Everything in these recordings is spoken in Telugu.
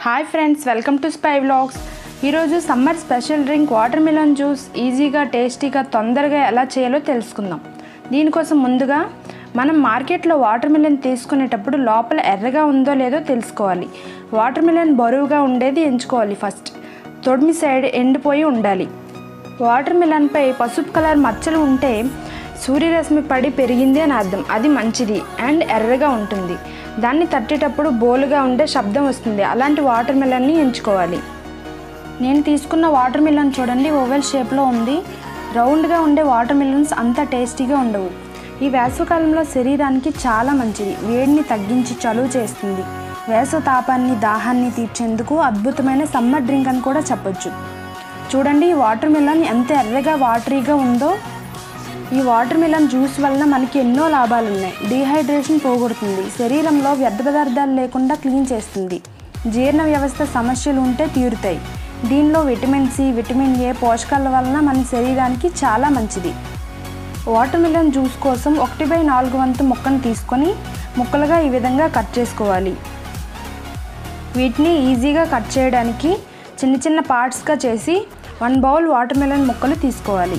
hi friends welcome to spy vlogs ఈరోజు summer special drink watermelon juice ఈజీగా టేస్టీగా తొందరగా ఎలా చేయాలో తెలుసుకుందాం దీనికోసం ముందుగా మనం మార్కెట్లో వాటర్ మిలన్ తీసుకునేటప్పుడు లోపల ఎర్రగా ఉందో లేదో తెలుసుకోవాలి వాటర్ మిలన్ బరువుగా ఉండేది ఎంచుకోవాలి ఫస్ట్ తొడిమి సైడ్ ఎండిపోయి ఉండాలి వాటర్ మిలన్పై పసుపు కలర్ మచ్చలు ఉంటే సూర్యరశ్మి పడి పెరిగింది అని అర్థం అది మంచిది అండ్ ఎర్రగా ఉంటుంది దాన్ని తట్టేటప్పుడు బోలుగా ఉండే శబ్దం వస్తుంది అలాంటి వాటర్ మిలన్ని ఎంచుకోవాలి నేను తీసుకున్న వాటర్ మిలన్ చూడండి ఓవెల్ షేప్లో ఉంది రౌండ్గా ఉండే వాటర్ మిలన్స్ అంత టేస్టీగా ఉండవు ఈ వేసవకాలంలో శరీరానికి చాలా మంచిది వేడిని తగ్గించి చలువ చేస్తుంది వేసవ తాపాన్ని దాహాన్ని తీర్చేందుకు అద్భుతమైన సమ్మర్ డ్రింక్ అని కూడా చెప్పొచ్చు చూడండి ఈ వాటర్ మిలన్ ఎంత ఎర్రగా వాటరీగా ఉందో ఈ వాటర్ మిలన్ జ్యూస్ వలన మనకి ఎన్నో లాభాలు ఉన్నాయి డీహైడ్రేషన్ పోగొడుతుంది శరీరంలో వ్యర్థ పదార్థాలు లేకుండా క్లీన్ చేస్తుంది జీర్ణ వ్యవస్థ సమస్యలు ఉంటే తీరుతాయి దీనిలో విటమిన్ సి విటమిన్ ఏ పోషకాల వలన మన శరీరానికి చాలా మంచిది వాటర్ మిలన్ జ్యూస్ కోసం ఒకటి బై నాలుగు వంతు ముక్కను తీసుకొని ముక్కలుగా ఈ విధంగా కట్ చేసుకోవాలి వీటిని ఈజీగా కట్ చేయడానికి చిన్న చిన్న పార్ట్స్గా చేసి వన్ బౌల్ వాటర్ మిలన్ ముక్కలు తీసుకోవాలి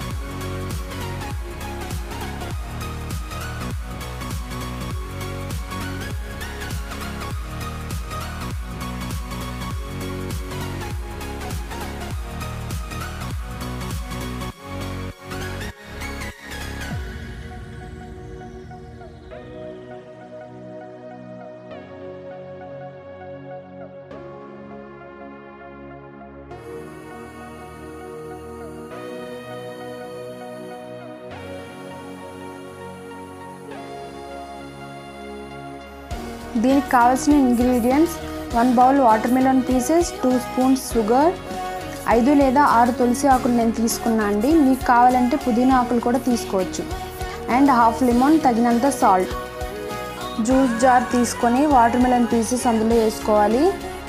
దీనికి కావాల్సిన ingredients one bowl watermelon pieces two spoons sugar ఐదు లేదా ఆరు తులసి ఆకులు నేను తీసుకున్నా అండి మీకు కావాలంటే పుదీనా ఆకులు కూడా తీసుకోవచ్చు అండ్ హాఫ్ లెమన్ తగినంత సాల్ట్ జ్యూస్ జార్ తీసుకొని వాటర్ మిలన్ పీసెస్ అందులో వేసుకోవాలి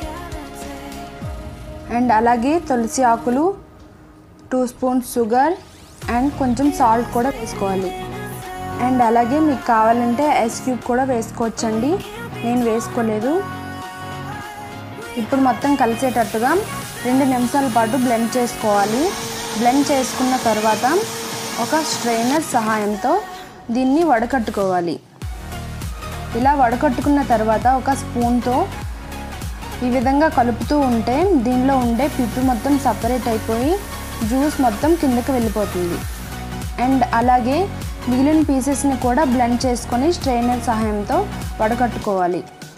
అండ్ అలాగే తులసి ఆకులు టూ స్పూన్స్ షుగర్ అండ్ కొంచెం సాల్ట్ కూడా వేసుకోవాలి అండ్ అలాగే మీకు కావాలంటే ఐస్ క్యూబ్ కూడా వేసుకోవచ్చండి నేను వేసుకోలేదు ఇప్పుడు మొత్తం కలిసేటట్టుగా రెండు నిమిషాల పాటు బ్లెండ్ చేసుకోవాలి బ్లెండ్ చేసుకున్న తర్వాత ఒక స్ట్రైనర్ సహాయంతో దీన్ని వడకట్టుకోవాలి ఇలా వడకట్టుకున్న తర్వాత ఒక స్పూన్తో ఈ విధంగా కలుపుతూ ఉంటే దీనిలో ఉండే పిప్పి మొత్తం సపరేట్ అయిపోయి జ్యూస్ మొత్తం కిందకి వెళ్ళిపోతుంది అండ్ అలాగే మిగిలిన పీసెస్ని కూడా బ్లెండ్ చేసుకొని స్ట్రైనర్ సహాయంతో వడకట్టుకోవాలి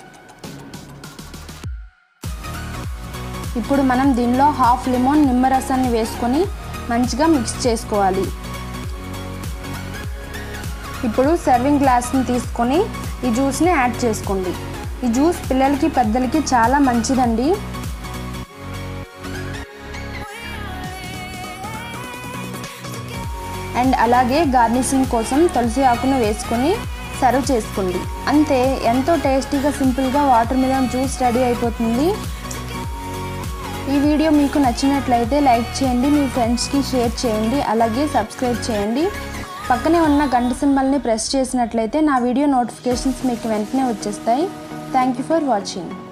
ఇప్పుడు మనం దీనిలో హాఫ్ లెమన్ నిమ్మరసాన్ని వేసుకొని మంచిగా మిక్స్ చేసుకోవాలి ఇప్పుడు సర్వింగ్ గ్లాస్ని తీసుకొని ఈ జ్యూస్ని యాడ్ చేసుకోండి ఈ జ్యూస్ పిల్లలకి పెద్దలకి చాలా మంచిదండి అండ్ అలాగే గార్నిషింగ్ కోసం తులసి ఆకును వేసుకొని సర్వ్ చేసుకోండి అంతే ఎంతో టేస్టీగా సింపుల్గా వాటర్ మిలన్ జ్యూస్ రెడీ అయిపోతుంది ఈ వీడియో మీకు నచ్చినట్లయితే లైక్ చేయండి మీ ఫ్రెండ్స్కి షేర్ చేయండి అలాగే సబ్స్క్రైబ్ చేయండి పక్కనే ఉన్న గంట సింబల్ని ప్రెస్ చేసినట్లయితే నా వీడియో నోటిఫికేషన్స్ మీకు వెంటనే వచ్చేస్తాయి థ్యాంక్ యూ ఫర్ వాచింగ్